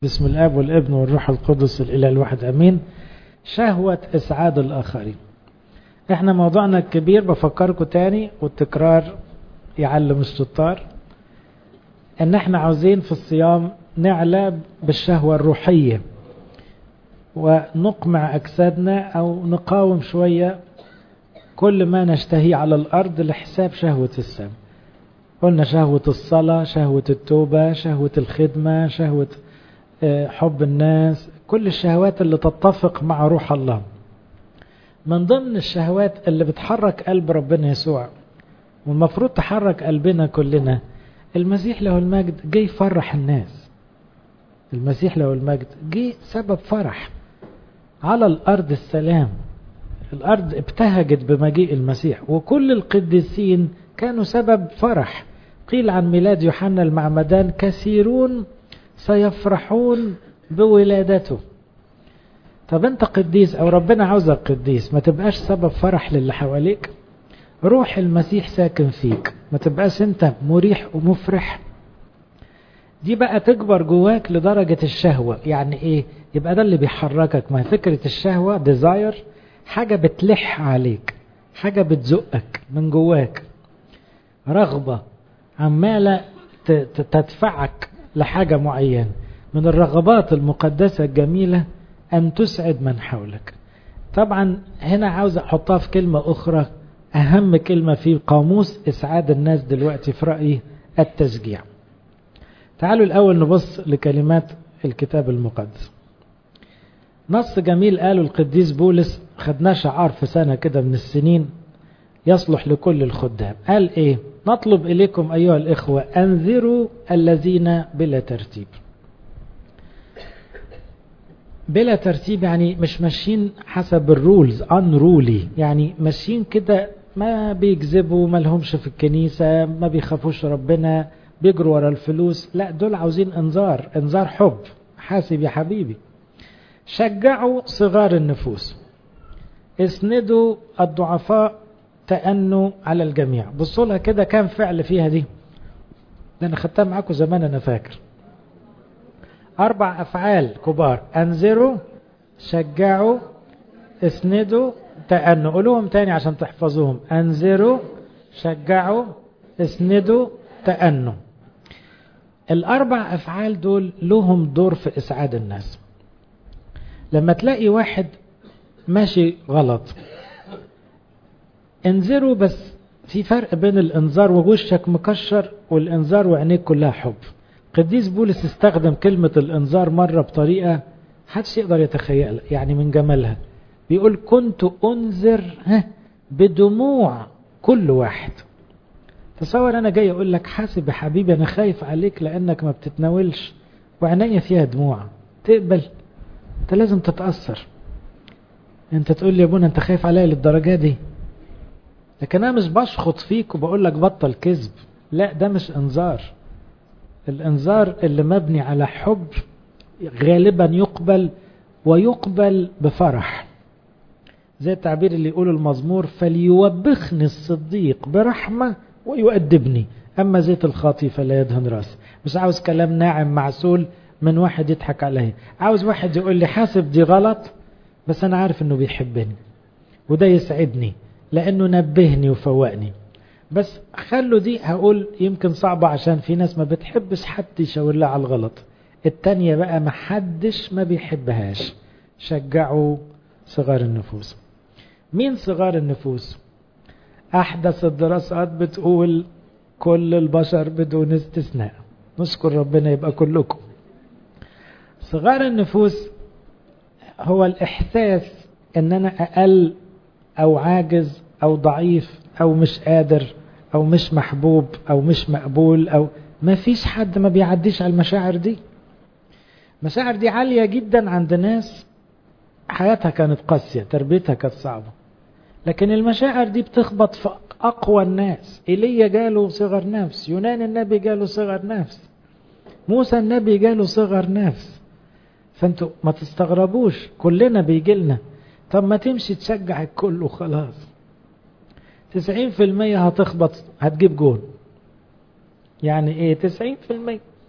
بسم الاب والابن والروح القدس الاله الواحد امين شهوة اسعاد الاخرين احنا موضوعنا الكبير بفكركم تاني والتكرار يعلم الشطار ان احنا عاوزين في الصيام نعلى بالشهوة الروحية ونقمع اجسادنا او نقاوم شوية كل ما نشتهيه على الارض لحساب شهوة السماء قلنا شهوة الصلاة شهوة التوبة شهوة الخدمة شهوة حب الناس كل الشهوات اللي تتفق مع روح الله من ضمن الشهوات اللي بتحرك قلب ربنا يسوع والمفروض تحرك قلبنا كلنا المسيح له المجد جه يفرح الناس المسيح له المجد جه سبب فرح على الأرض السلام الأرض ابتهجت بمجيء المسيح وكل القديسين كانوا سبب فرح قيل عن ميلاد يوحنا المعمدان كثيرون سيفرحون بولادته طب انت قديس او ربنا عاوزك قديس ما تبقاش سبب فرح للي حواليك روح المسيح ساكن فيك ما تبقاش انت مريح ومفرح دي بقى تكبر جواك لدرجة الشهوة يعني ايه يبقى ده اللي بيحركك ما فكرة الشهوة ديزاير حاجة بتلح عليك حاجة بتزقك من جواك رغبة عمالة تدفعك لحاجة معينة من الرغبات المقدسة الجميلة أن تسعد من حولك طبعا هنا عاوز أحطها في كلمة أخرى أهم كلمة في قاموس إسعاد الناس دلوقتي في رأيي التشجيع تعالوا الأول نبص لكلمات الكتاب المقدس نص جميل قاله القديس بولس خدناه شعار في سنة كده من السنين يصلح لكل الخدام قال ايه نطلب اليكم ايها الاخوة انذروا الذين بلا ترتيب بلا ترتيب يعني مش ماشيين حسب الرولز unruly يعني ماشيين كده ما بيكذبوا ما لهمش في الكنيسة ما بيخافوش ربنا بيجروا ورا الفلوس لا دول عاوزين انذار انذار حب حاسب يا حبيبي شجعوا صغار النفوس اسندوا الضعفاء تأنوا على الجميع بصوا لها كده كام فعل فيها دي ده انا خدتها معاكم زمان انا فاكر اربع افعال كبار انذروا شجعوا اسندوا تأنوا قولوهم تاني عشان تحفظوهم انذروا شجعوا اسندوا تأنوا الاربع افعال دول لهم دور في اسعاد الناس لما تلاقي واحد ماشي غلط انذروا بس في فرق بين الانذار ووشك مكشر والانذار وعينيك كلها حب قديس بولس استخدم كلمة الانذار مرة بطريقة حدش يقدر يتخيلها يعني من جمالها بيقول كنت انذر بدموع كل واحد تصور انا جاي اقول لك حاسب يا حبيبي انا خايف عليك لانك ما بتتناولش وعينيا فيها دموع تقبل انت لازم تتأثر انت تقول لي يا ابونا انت خايف عليا للدرجة دي لكن انا مش بشخط فيك وبقول لك بطل كذب لا ده مش انذار الانذار اللي مبني على حب غالبا يقبل ويقبل بفرح زي التعبير اللي يقول المزمور فليوبخني الصديق برحمة ويؤدبني أما زيت الخاطي فلا يدهن راسي مش عاوز كلام ناعم معسول من واحد يضحك عليا عاوز واحد يقول لي حاسب دي غلط بس أنا عارف أنه بيحبني وده يسعدني لأنه نبهني وفوقني بس خلوا دي هقول يمكن صعبة عشان في ناس ما بتحبش حد يشاور لها على الغلط التانية بقى ما حدش ما بيحبهاش شجعوا صغار النفوس مين صغار النفوس أحدث الدراسات بتقول كل البشر بدون استثناء نشكر ربنا يبقى كلكم صغار النفوس هو الإحساس أن أنا أقل أو عاجز أو ضعيف أو مش قادر أو مش محبوب أو مش مقبول أو ما فيش حد ما بيعديش على المشاعر دي المشاعر دي عالية جدا عند ناس حياتها كانت قاسية تربيتها كانت صعبة لكن المشاعر دي بتخبط في أقوى الناس إيليا جاله صغر نفس يونان النبي جاله صغر نفس موسى النبي جاله صغر نفس فانتوا ما تستغربوش كلنا بيجي لنا طب ما تمشي تشجع الكل وخلاص تسعين في المية هتخبط هتجيب جول يعني ايه تسعين في المية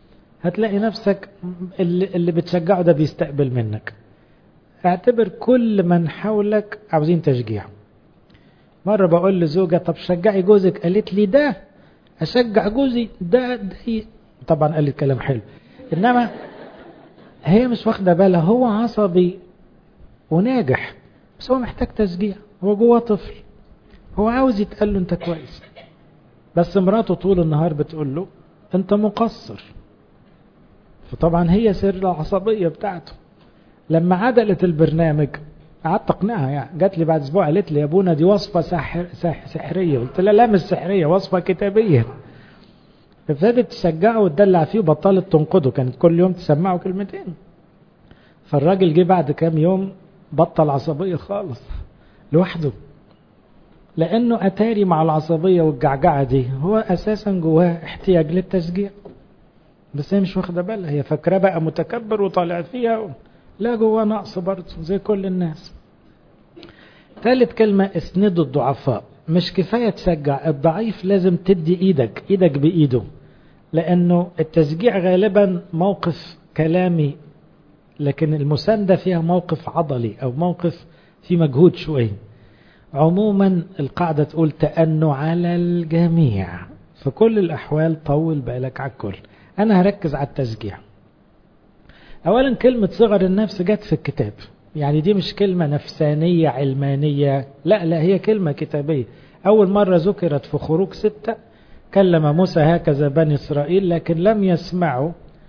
هتلاقي نفسك اللي, اللي بتشجعه ده بيستقبل منك اعتبر كل من حولك عاوزين تشجيع مرة بقول لزوجة طب شجعي جوزك قالت لي ده أشجع جوزي ده, ده طبعا قالت كلام حلو إنما هي مش واخدة بالها هو عصبي وناجح بس هو محتاج تشجيع هو جواه طفل هو عاوز يتقال له انت كويس بس مراته طول النهار بتقول له انت مقصر فطبعا هي سر العصبية بتاعته لما عدلت البرنامج قعدت اقنعها يعني جات لي بعد اسبوع قالت لي يا ابونا دي وصفه سحر سح سحريه قلت لها لا مش سحريه وصفه كتابيه ابتدت تشجعه وتدلع فيه وبطلت تنقده كانت كل يوم تسمعه كلمتين فالراجل جه بعد كام يوم بطل عصبيه خالص لوحده لانه اتاري مع العصبيه والجعجعه دي هو اساسا جواه احتياج للتشجيع بس هي مش واخده بالها هي فاكراه بقى متكبر وطالع فيها و... لا جواه نقص برضه زي كل الناس ثالث كلمة اسندوا الضعفاء مش كفاية تشجع الضعيف لازم تدي ايدك ايدك بايده لانه التشجيع غالبا موقف كلامي لكن المساندة فيها موقف عضلي او موقف في مجهود شوية عموما القاعدة تقول تأنوا على الجميع في كل الأحوال طول بالك على الكل أنا هركز على التشجيع أولا كلمة صغر النفس جت في الكتاب يعني دي مش كلمة نفسانية علمانية لا لا هي كلمة كتابية أول مرة ذكرت في خروج ستة كلم موسى هكذا بني إسرائيل لكن لم يسمعوا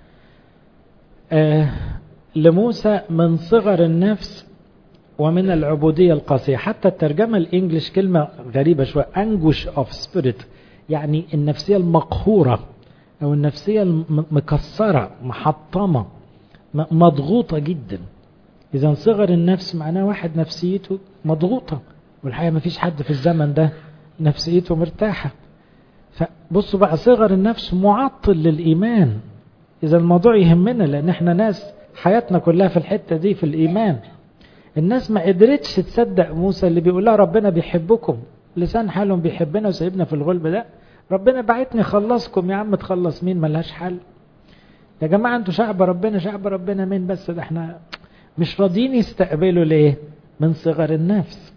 آه لموسى من صغر النفس ومن العبودية القاسية حتى الترجمة الإنجليش كلمة غريبة شوية anguish of spirit يعني النفسية المقهورة أو النفسية المكسرة محطمة مضغوطة جدا إذا صغر النفس معناه واحد نفسيته مضغوطة والحقيقة ما فيش حد في الزمن ده نفسيته مرتاحة فبصوا بقى صغر النفس معطل للإيمان إذا الموضوع يهمنا لأن احنا ناس حياتنا كلها في الحتة دي في الإيمان الناس ما قدرتش تصدق موسى اللي بيقول لها ربنا بيحبكم لسان حالهم بيحبنا وسايبنا في الغلب ده ربنا بعتني خلصكم يا عم تخلص مين ملهاش حل يا جماعة انتوا شعب ربنا شعب ربنا مين بس ده احنا مش راضيين يستقبلوا ليه من صغر النفس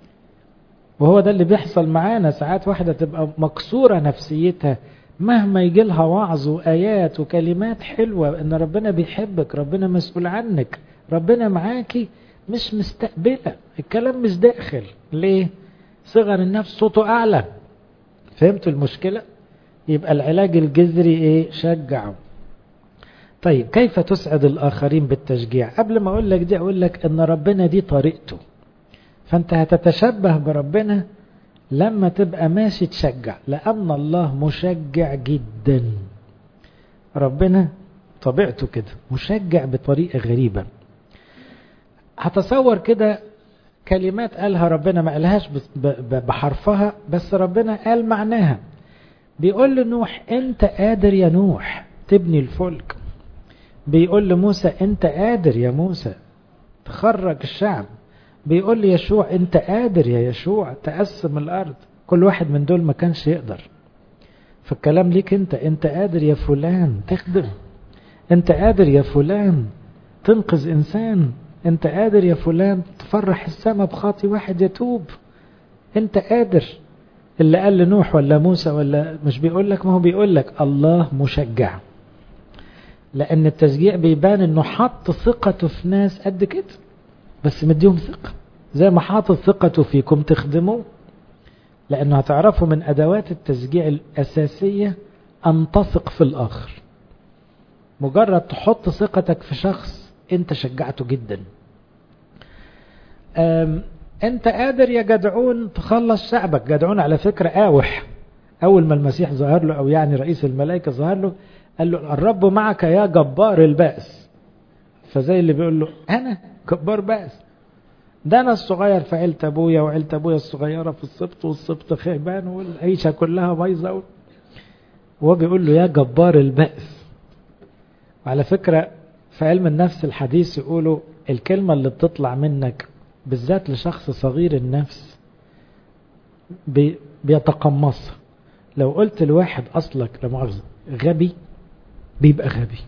وهو ده اللي بيحصل معانا ساعات واحدة تبقى مكسورة نفسيتها مهما يجي لها وعظ وآيات وكلمات حلوة ان ربنا بيحبك ربنا مسؤول عنك ربنا معاكي مش مستقبلة الكلام مش داخل ليه صغر النفس صوته أعلى فهمتوا المشكلة يبقى العلاج الجذري ايه شجعوا طيب كيف تسعد الآخرين بالتشجيع قبل ما أقول لك دي أقول لك أن ربنا دي طريقته فأنت هتتشبه بربنا لما تبقى ماشي تشجع لأن الله مشجع جدا ربنا طبيعته كده مشجع بطريقة غريبة هتصور كده كلمات قالها ربنا ما قالهاش بحرفها بس ربنا قال معناها بيقول لنوح انت قادر يا نوح تبني الفلك بيقول لموسى انت قادر يا موسى تخرج الشعب بيقول ليشوع انت قادر يا يشوع تقسم الارض كل واحد من دول ما كانش يقدر فالكلام ليك انت انت قادر يا فلان تخدم انت قادر يا فلان تنقذ انسان انت قادر يا فلان تفرح السماء بخاطي واحد يتوب انت قادر اللي قال لنوح ولا موسى ولا مش بيقول لك ما هو بيقول لك الله مشجع لأن التشجيع بيبان إنه حط ثقته في ناس قد كده بس مديهم ثقة زي ما حاطط ثقته فيكم تخدموه لأنه هتعرفوا من أدوات التشجيع الأساسية أن تثق في الآخر مجرد تحط ثقتك في شخص أنت شجعته جدا أنت قادر يا جدعون تخلص شعبك جدعون على فكرة آوح أول ما المسيح ظهر له أو يعني رئيس الملائكة ظهر له قال له الرب معك يا جبار البأس فزي اللي بيقول له أنا جبار بأس ده أنا الصغير في عيلة أبويا وعيلة أبويا الصغيرة في السبط والسبط خيبان والعيشة كلها بايظة وهو بيقول له يا جبار البأس وعلى فكرة في علم النفس الحديث يقولوا الكلمة اللي بتطلع منك بالذات لشخص صغير النفس بيتقمصها لو قلت لواحد أصلك لمؤاخذة غبي بيبقى غبي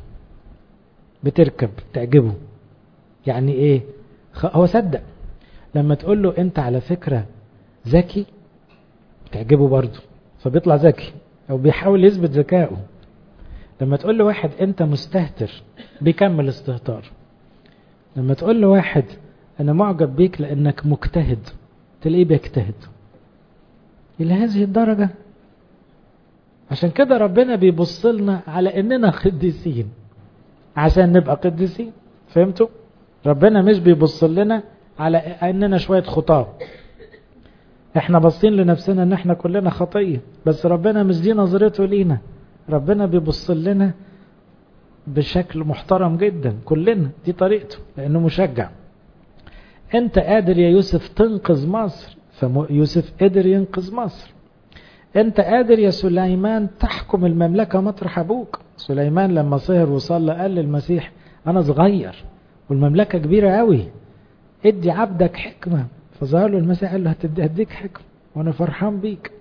بتركب تعجبه يعني ايه هو صدق لما تقول له انت على فكرة ذكي تعجبه برضه فبيطلع ذكي او بيحاول يثبت ذكائه لما تقول له واحد انت مستهتر بيكمل استهتار لما تقول له واحد انا معجب بيك لانك مجتهد تلاقيه بيجتهد الى هذه الدرجة عشان كده ربنا بيبص لنا على اننا قديسين عشان نبقى قديسين فهمتوا ربنا مش بيبص لنا على اننا شوية خطاه احنا باصين لنفسنا ان احنا كلنا خطية بس ربنا مش دي نظرته لينا ربنا بيبص لنا بشكل محترم جدا كلنا دي طريقته لانه مشجع انت قادر يا يوسف تنقذ مصر فيوسف قدر ينقذ مصر انت قادر يا سليمان تحكم المملكة مطرح ابوك سليمان لما سهر وصلى قال للمسيح انا صغير والمملكة كبيرة قوي ادي عبدك حكمة فظهر له المسيح قال له هديك حكمة وانا فرحان بيك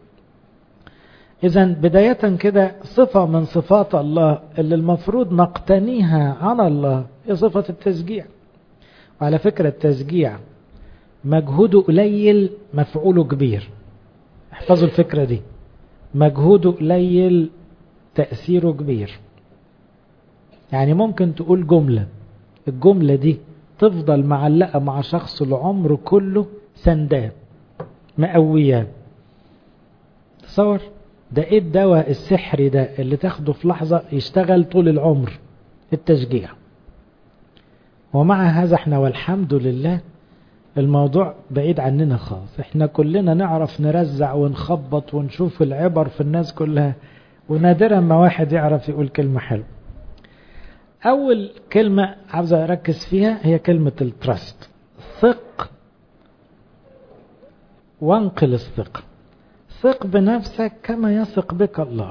اذا بداية كده صفة من صفات الله اللي المفروض نقتنيها عن الله هي صفة التشجيع وعلى فكرة التشجيع مجهوده قليل مفعوله كبير احفظوا الفكرة دي مجهوده قليل تأثيره كبير يعني ممكن تقول جملة الجملة دي تفضل معلقة مع شخص العمر كله سنداه مقوياه تصور ده ايه الدواء السحري ده اللي تاخده في لحظة يشتغل طول العمر التشجيع ومع هذا احنا والحمد لله الموضوع بعيد عننا خالص احنا كلنا نعرف نرزع ونخبط ونشوف العبر في الناس كلها ونادرا ما واحد يعرف يقول كلمة حلوة اول كلمة عاوز اركز فيها هي كلمة التراست ثق وانقل الثقة ثق بنفسك كما يثق بك الله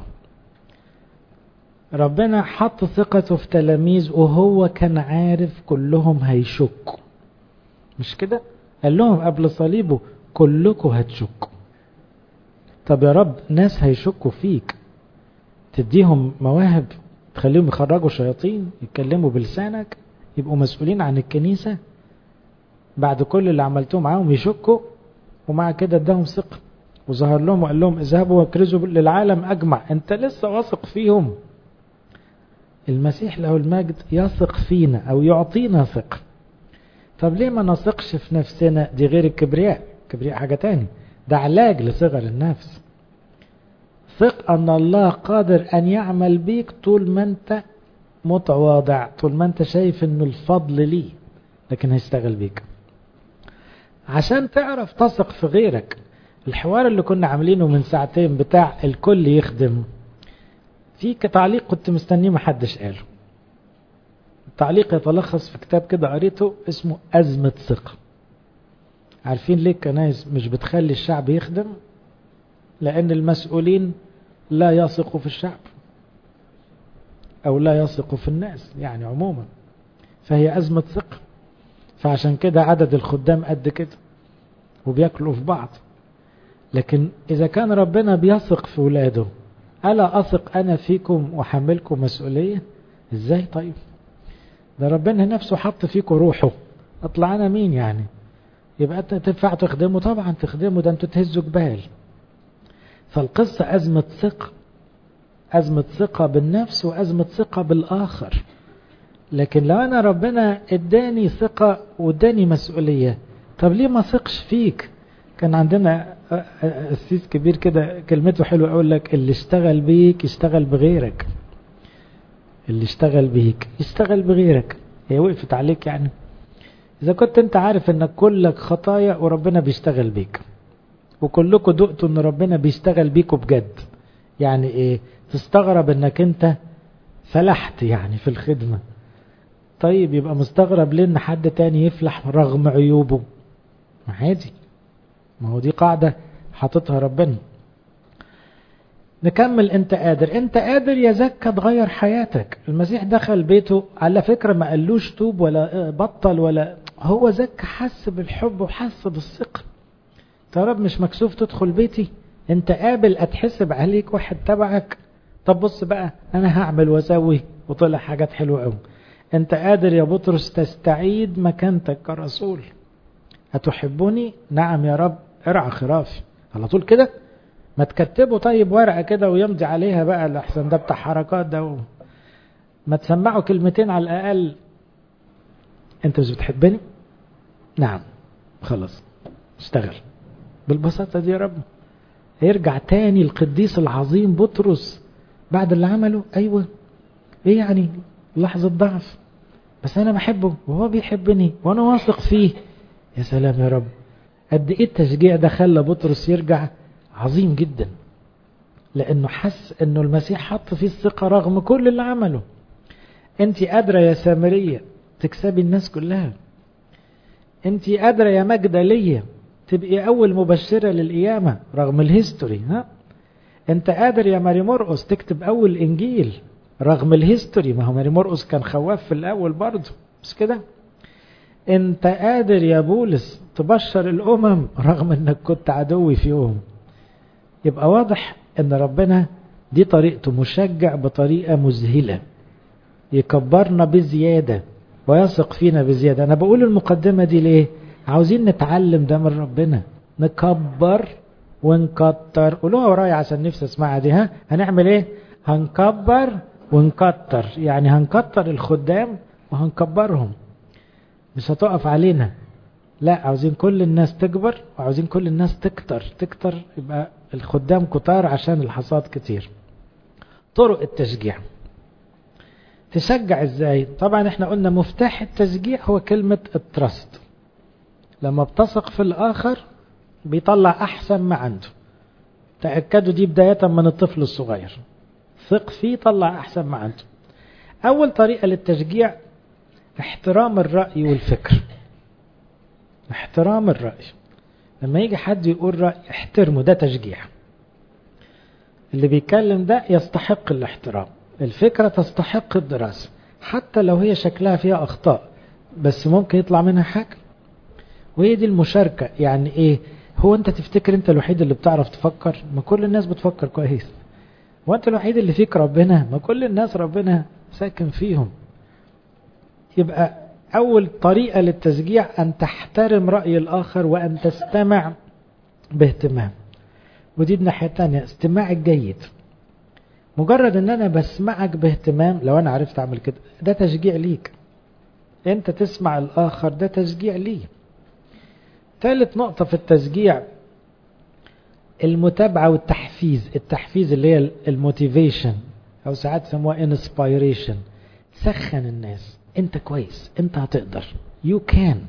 ربنا حط ثقته في تلاميذ وهو كان عارف كلهم هيشكوا مش كده قال لهم قبل صليبه كلكم هتشكوا طب يا رب ناس هيشكوا فيك تديهم مواهب تخليهم يخرجوا شياطين يتكلموا بلسانك يبقوا مسؤولين عن الكنيسة بعد كل اللي عملتوه معاهم يشكوا ومع كده اداهم ثقة وظهر لهم وقال لهم اذهبوا واكرزوا للعالم اجمع انت لسه واثق فيهم المسيح له المجد يثق فينا او يعطينا ثقة طب ليه ما نثقش في نفسنا دي غير الكبرياء الكبرياء حاجة تاني ده علاج لصغر النفس ثق ان الله قادر ان يعمل بيك طول ما انت متواضع طول ما انت شايف انه الفضل ليه لكن هيشتغل بيك عشان تعرف تثق في غيرك الحوار اللي كنا عاملينه من ساعتين بتاع الكل يخدم في تعليق كنت مستنيه محدش قاله التعليق يتلخص في كتاب كده قريته اسمه أزمة ثقة عارفين ليه الكنائس مش بتخلي الشعب يخدم لأن المسؤولين لا يثقوا في الشعب أو لا يثقوا في الناس يعني عموما فهي أزمة ثقة فعشان كده عدد الخدام قد كده وبياكلوا في بعض لكن إذا كان ربنا بيثق في ولاده ألا أثق أنا فيكم وحملكم مسؤولية إزاي طيب ده ربنا نفسه حط فيكم روحه اطلع أنا مين يعني يبقى أنت تنفع تخدمه طبعا تخدمه ده أنتوا تهزوا جبال فالقصة أزمة ثقة أزمة ثقة بالنفس وأزمة ثقة بالآخر لكن لو أنا ربنا اداني ثقة واداني مسؤولية طب ليه ما ثقش فيك كان عندنا قسيس كبير كده كلمته حلوة أقول لك اللي اشتغل بيك يشتغل بغيرك اللي اشتغل بيك يشتغل بغيرك هي وقفت عليك يعني إذا كنت أنت عارف أنك كلك خطايا وربنا بيشتغل بيك وكلكم دقتوا أن ربنا بيشتغل بيكوا بجد يعني إيه تستغرب أنك أنت فلحت يعني في الخدمة طيب يبقى مستغرب ليه ان حد تاني يفلح رغم عيوبه ما عادي ما هو دي قاعدة حاططها ربنا نكمل انت قادر انت قادر يا زكا تغير حياتك المسيح دخل بيته على فكرة ما قالوش توب ولا بطل ولا هو زكا حس بالحب وحس بالثقة يا رب مش مكسوف تدخل بيتي انت قابل اتحسب عليك واحد تبعك طب بص بقى انا هعمل واسوي وطلع حاجات حلوة قوي انت قادر يا بطرس تستعيد مكانتك كرسول هتحبني نعم يا رب ارعى خرافي على طول كده ما تكتبوا طيب ورقة كده ويمضي عليها بقى الأحسن ده بتاع حركات ده و... ما تسمعوا كلمتين على الأقل أنت مش بتحبني؟ نعم خلاص اشتغل بالبساطة دي يا رب يرجع تاني القديس العظيم بطرس بعد اللي عمله أيوة إيه يعني لحظة ضعف بس أنا بحبه وهو بيحبني وأنا واثق فيه يا سلام يا رب قد إيه التشجيع ده خلى بطرس يرجع عظيم جدا لأنه حس أنه المسيح حط فيه الثقة رغم كل اللي عمله أنت قادرة يا سامرية تكسبي الناس كلها أنت قادرة يا مجدلية تبقي أول مبشرة للقيامة رغم الهيستوري ها أنت قادر يا ماري مرقس تكتب أول إنجيل رغم الهيستوري ما هو ماري مرقس كان خواف في الأول برضه مش كده أنت قادر يا بولس تبشر الأمم رغم أنك كنت عدوي فيهم يبقى واضح ان ربنا دي طريقته مشجع بطريقة مذهلة يكبرنا بزيادة ويثق فينا بزيادة انا بقول المقدمة دي ليه عاوزين نتعلم ده من ربنا نكبر ونكتر قولوها ورايا عشان نفسي اسمعها دي ها هنعمل ايه هنكبر ونكتر يعني هنكتر الخدام وهنكبرهم مش هتقف علينا لا عاوزين كل الناس تكبر وعاوزين كل الناس تكتر تكتر يبقى الخدام كتار عشان الحصاد كتير طرق التشجيع تشجع ازاي طبعا احنا قلنا مفتاح التشجيع هو كلمة التراست لما بتثق في الاخر بيطلع احسن ما عنده تأكدوا دي بداية من الطفل الصغير ثق فيه طلع احسن ما عنده اول طريقة للتشجيع احترام الرأي والفكر احترام الرأي لما يجي حد يقول رأي احترمه ده تشجيع اللي بيتكلم ده يستحق الاحترام الفكرة تستحق الدراسة حتى لو هي شكلها فيها أخطاء بس ممكن يطلع منها حاجة وهي دي المشاركة يعني ايه هو انت تفتكر انت الوحيد اللي بتعرف تفكر ما كل الناس بتفكر كويس وانت الوحيد اللي فيك ربنا ما كل الناس ربنا ساكن فيهم يبقى أول طريقة للتشجيع أن تحترم رأي الآخر وأن تستمع باهتمام ودي الناحية الثانية استماع الجيد مجرد ان انا بسمعك باهتمام لو انا عرفت اعمل كده ده تشجيع ليك انت تسمع الاخر ده تشجيع ليه ثالث نقطة في التشجيع المتابعة والتحفيز التحفيز اللي هي الموتيفيشن او ساعات يسموها انسبيريشن سخن الناس انت كويس انت هتقدر you can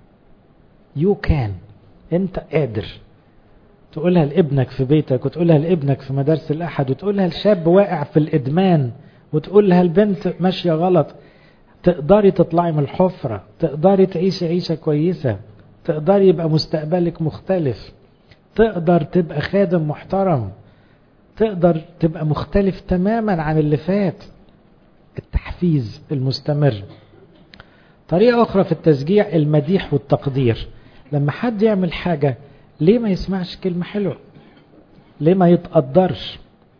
you can انت قادر تقولها لابنك في بيتك وتقولها لابنك في مدارس الأحد وتقولها لشاب واقع في الإدمان وتقولها لبنت ماشية غلط تقدري تطلعي من الحفرة تقدري تعيشي عيشة كويسة تقدري يبقى مستقبلك مختلف تقدر تبقى خادم محترم تقدر تبقى مختلف تماما عن اللي فات التحفيز المستمر طريقة أخرى في التشجيع المديح والتقدير لما حد يعمل حاجة ليه ما يسمعش كلمة حلوة ليه ما يتقدرش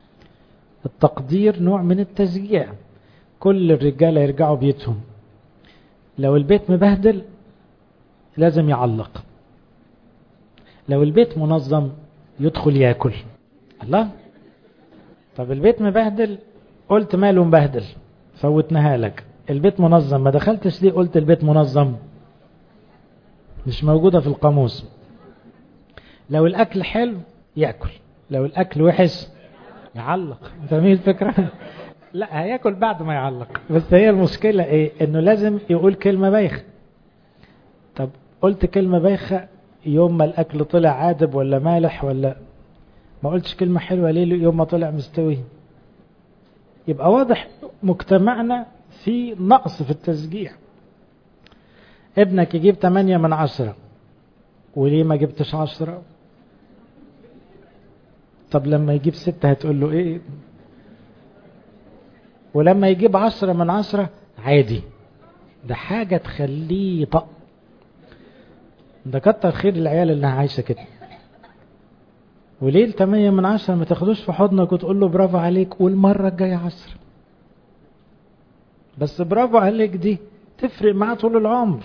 التقدير نوع من التشجيع كل الرجالة يرجعوا بيتهم لو البيت مبهدل لازم يعلق لو البيت منظم يدخل ياكل الله طب البيت مبهدل قلت ماله مبهدل فوتناها لك البيت منظم ما دخلتش ليه قلت البيت منظم مش موجودة في القاموس لو الأكل حلو يأكل لو الأكل وحش يعلق فاهمين الفكرة لا هياكل بعد ما يعلق بس هي المشكلة ايه انه لازم يقول كلمة بايخة طب قلت كلمة بايخة يوم ما الأكل طلع عادب ولا مالح ولا ما قلتش كلمة حلوة ليه يوم ما طلع مستوي يبقى واضح مجتمعنا في نقص في التشجيع ابنك يجيب 8 من عشرة وليه ما جبتش عشرة طب لما يجيب ستة هتقول له ايه ولما يجيب عشرة من عشرة عادي ده حاجة تخليه طق ده كتر خير العيال اللي عايشة كده وليه التمانية من عشرة ما تاخدوش في حضنك وتقول له برافو عليك والمرة الجاية عشرة بس برافو عليك دي تفرق معاه طول العمر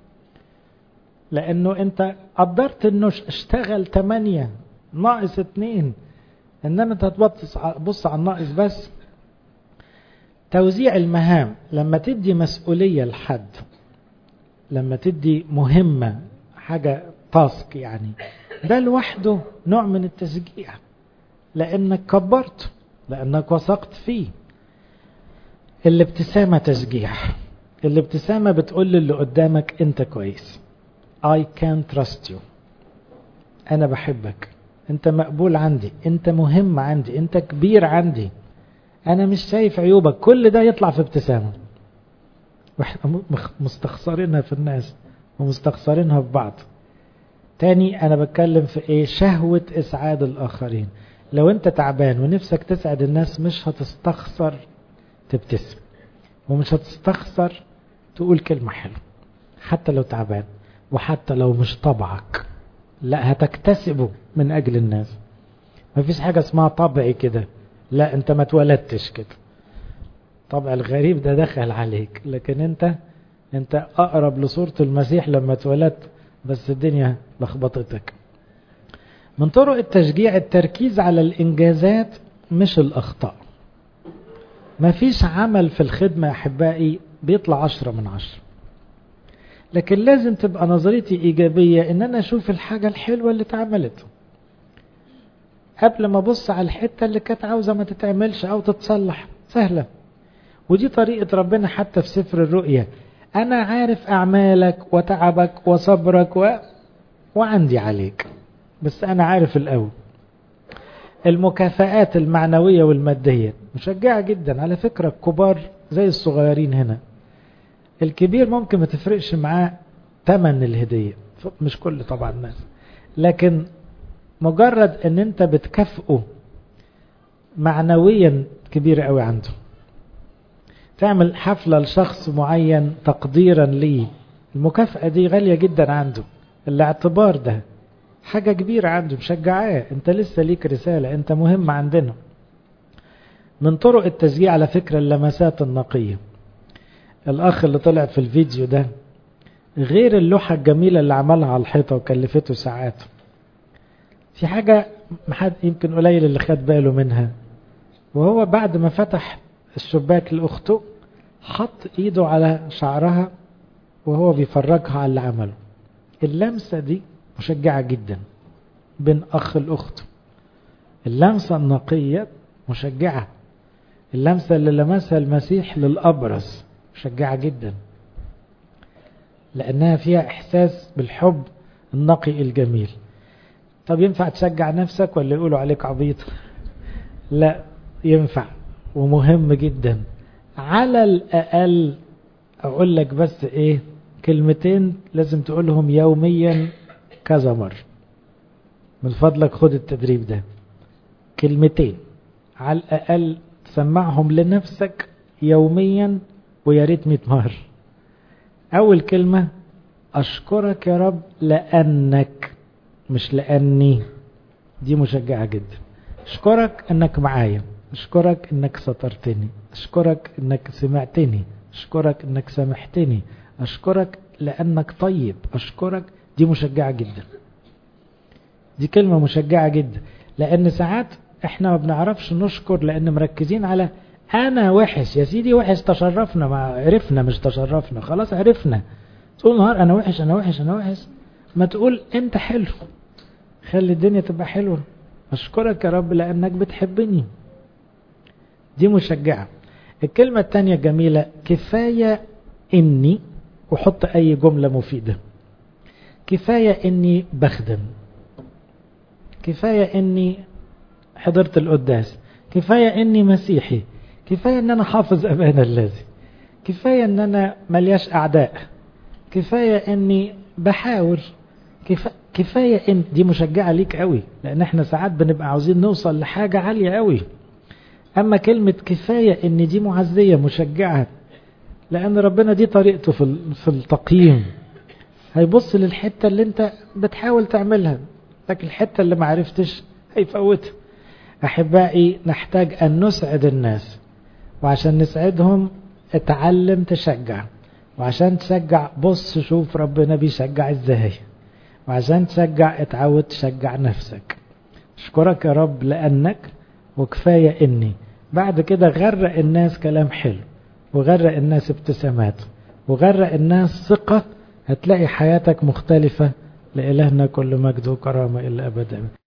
لانه انت قدرت انه اشتغل 8 ناقص 2 انما انت هتبص بص على الناقص بس توزيع المهام لما تدي مسؤولية لحد لما تدي مهمة حاجة تاسك يعني ده لوحده نوع من التشجيع لانك كبرته لانك وثقت فيه الابتسامة تشجيع الابتسامة بتقول للي قدامك انت كويس I can trust you انا بحبك انت مقبول عندي انت مهم عندي انت كبير عندي انا مش شايف عيوبك كل ده يطلع في ابتسامة واحنا مستخسرينها في الناس ومستخسرينها في بعض تاني انا بتكلم في ايه شهوة اسعاد الاخرين لو انت تعبان ونفسك تسعد الناس مش هتستخسر تبتسم ومش هتستخسر تقول كلمة حلوة حتى لو تعبان وحتى لو مش طبعك لا هتكتسبه من اجل الناس مفيش حاجة اسمها طبعي كده لا انت ما اتولدتش كده طبع الغريب ده دخل عليك لكن انت انت اقرب لصورة المسيح لما اتولدت بس الدنيا لخبطتك من طرق التشجيع التركيز على الانجازات مش الاخطاء مفيش عمل في الخدمة احبائي بيطلع عشرة من عشرة لكن لازم تبقى نظريتي ايجابية ان انا اشوف الحاجة الحلوة اللي اتعملت قبل ما ابص على الحتة اللي كانت عاوزة ما تتعملش او تتصلح سهلة ودي طريقة ربنا حتى في سفر الرؤيا انا عارف اعمالك وتعبك وصبرك و... وعندي عليك بس انا عارف الاول المكافآت المعنوية والمادية مشجعة جدا على فكرة الكبار زي الصغيرين هنا الكبير ممكن ما تفرقش معاه تمن الهدية مش كل طبعا الناس لكن مجرد ان انت بتكافئه معنويا كبير قوي عنده تعمل حفلة لشخص معين تقديرا ليه المكافأة دي غالية جدا عنده الاعتبار ده حاجة كبيرة عنده مشجعاه انت لسه ليك رسالة انت مهم عندنا من طرق التشجيع على فكرة اللمسات النقية الاخ اللي طلع في الفيديو ده غير اللوحة الجميلة اللي عملها على الحيطة وكلفته ساعات في حاجة محد يمكن قليل اللي خد باله منها وهو بعد ما فتح الشباك لأخته حط ايده على شعرها وهو بيفرجها على اللي عمله اللمسة دي مشجعة جدا بين أخ الأخت اللمسة النقية مشجعة اللمسة اللي لمسها المسيح للأبرص مشجعة جدا لأنها فيها إحساس بالحب النقي الجميل طب ينفع تشجع نفسك ولا يقولوا عليك عبيط لا ينفع ومهم جدا على الأقل أقول لك بس إيه كلمتين لازم تقولهم يوميا كذا مرة من فضلك خد التدريب ده كلمتين على الأقل تسمعهم لنفسك يوميا ويا ريت 100 مرة أول كلمة أشكرك يا رب لأنك مش لأني دي مشجعة جدا أشكرك أنك معايا أشكرك أنك سترتني أشكرك أنك سمعتني أشكرك أنك سامحتني أشكرك لأنك طيب أشكرك دي مشجعة جدا دي كلمة مشجعة جدا لأن ساعات احنا ما بنعرفش نشكر لأن مركزين على أنا وحش يا سيدي وحش تشرفنا ما عرفنا مش تشرفنا خلاص عرفنا طول النهار أنا وحش أنا وحش أنا وحش ما تقول أنت حلو خلي الدنيا تبقى حلوة أشكرك يا رب لأنك بتحبني دي مشجعة الكلمة التانية جميلة كفاية إني وحط أي جملة مفيدة كفاية إني بخدم كفاية إني حضرت القداس كفاية إني مسيحي كفاية إن أنا حافظ أبانا الذي كفاية إن أنا ملياش أعداء كفاية إني بحاول كفا... كفاية إن دي مشجعة ليك قوي لأن إحنا ساعات بنبقى عاوزين نوصل لحاجة عالية قوي أما كلمة كفاية إن دي معزية مشجعة لأن ربنا دي طريقته في في التقييم هيبص للحتة اللي أنت بتحاول تعملها لكن الحتة اللي ما عرفتش هيفوتها أحبائي نحتاج أن نسعد الناس وعشان نسعدهم اتعلم تشجع وعشان تشجع بص شوف ربنا بيشجع ازاي وعشان تشجع اتعود تشجع نفسك اشكرك يا رب لانك وكفاية اني بعد كده غرق الناس كلام حلو وغرق الناس ابتسامات وغرق الناس ثقة هتلاقي حياتك مختلفة لإلهنا كل مجد وكرامة إلا أبدا